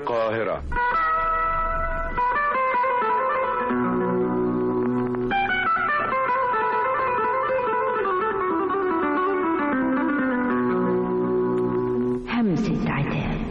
القاهرة همسة عتاب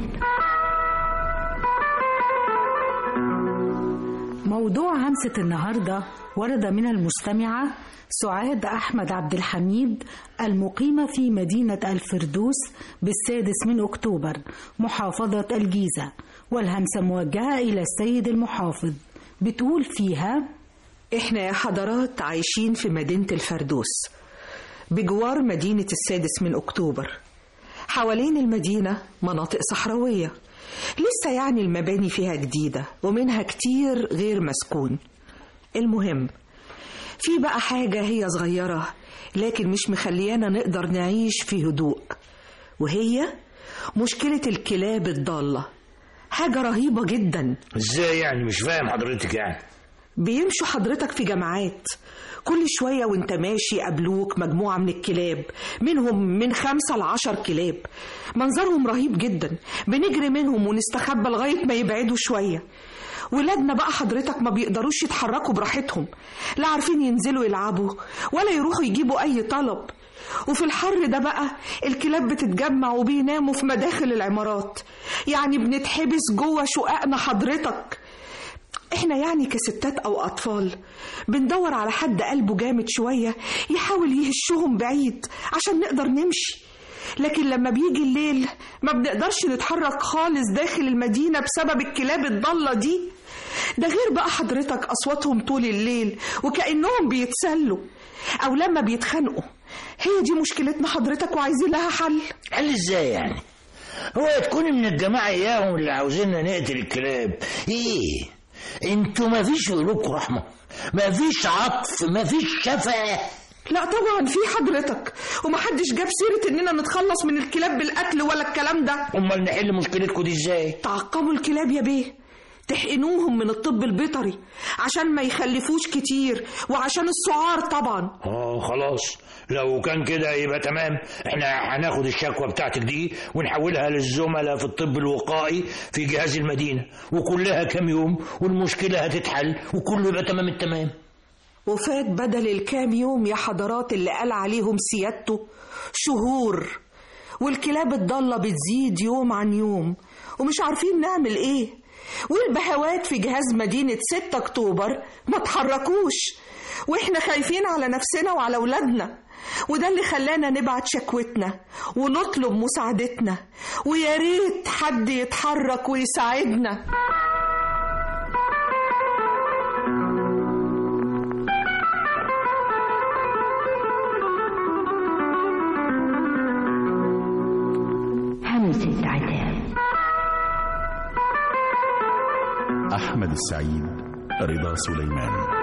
موضوع همسة النهاردة ورد من المستمعة سعاد أحمد عبد الحميد المقيمة في مدينة الفردوس بالسادس من أكتوبر محافظة الجيزة والهمسة موجهة إلى السيد المحافظ بتقول فيها احنا يا حضرات عايشين في مدينة الفردوس بجوار مدينة السادس من أكتوبر حوالين المدينة مناطق صحراوية لسه يعني المباني فيها جديدة ومنها كتير غير مسكون المهم في بقى حاجة هي صغيرة لكن مش مخليانا نقدر نعيش في هدوء وهي مشكلة الكلاب الضالة حاجة رهيبة جدا ازاي يعني مش فاهم حضرتك يعني بيمشوا حضرتك في جماعات كل شوية وانت ماشي قابلوك مجموعة من الكلاب منهم من خمسة لعشر كلاب منظرهم رهيب جدا بنجري منهم ونستخبى لغاية ما يبعدوا شوية ولادنا بقى حضرتك ما بيقدروش يتحركوا براحتهم لا عارفين ينزلوا يلعبوا ولا يروحوا يجيبوا أي طلب وفي الحر ده بقى الكلاب بتتجمع وبيناموا في مداخل العمارات يعني بنتحبس جوه شققنا حضرتك احنا يعني كستات او اطفال بندور على حد قلبه جامد شوية يحاول يهشهم بعيد عشان نقدر نمشي لكن لما بيجي الليل ما بنقدرش نتحرك خالص داخل المدينة بسبب الكلاب الضالة دي ده غير بقى حضرتك أصواتهم طول الليل وكأنهم بيتسلوا أو لما بيتخانقوا هي دي مشكلتنا حضرتك وعايزين لها حل قال ازاي يعني هو تكوني من الجماعة اياهم اللي عاوزيننا نقتل الكلاب ايه انتوا ما فيش في قلوبكم رحمة ما فيش عطف ما فيش شفقة لا طبعا في حضرتك ومحدش جاب سيرة اننا نتخلص من الكلاب بالقتل ولا الكلام ده امال نحل مشكلتكم دي ازاي تعقبوا الكلاب يا بيه تحقنوهم من الطب البيطري عشان ما يخلفوش كتير وعشان السعار طبعا اه خلاص لو كان كده يبقى تمام احنا هناخد الشكوى بتاعتك دي ونحولها للزملاء في الطب الوقائي في جهاز المدينة وكلها كام يوم والمشكلة هتتحل وكله يبقى تمام التمام وفات بدل الكام يوم يا حضرات اللي قال عليهم سيادته شهور والكلاب الضالة بتزيد يوم عن يوم ومش عارفين نعمل ايه والبهوات في جهاز مدينة 6 أكتوبر ما تحركوش وإحنا خايفين على نفسنا وعلى أولادنا وده اللي خلانا نبعت شكوتنا ونطلب مساعدتنا ويا ريت حد يتحرك ويساعدنا همسة عتاب أحمد السعيد رضا سليمان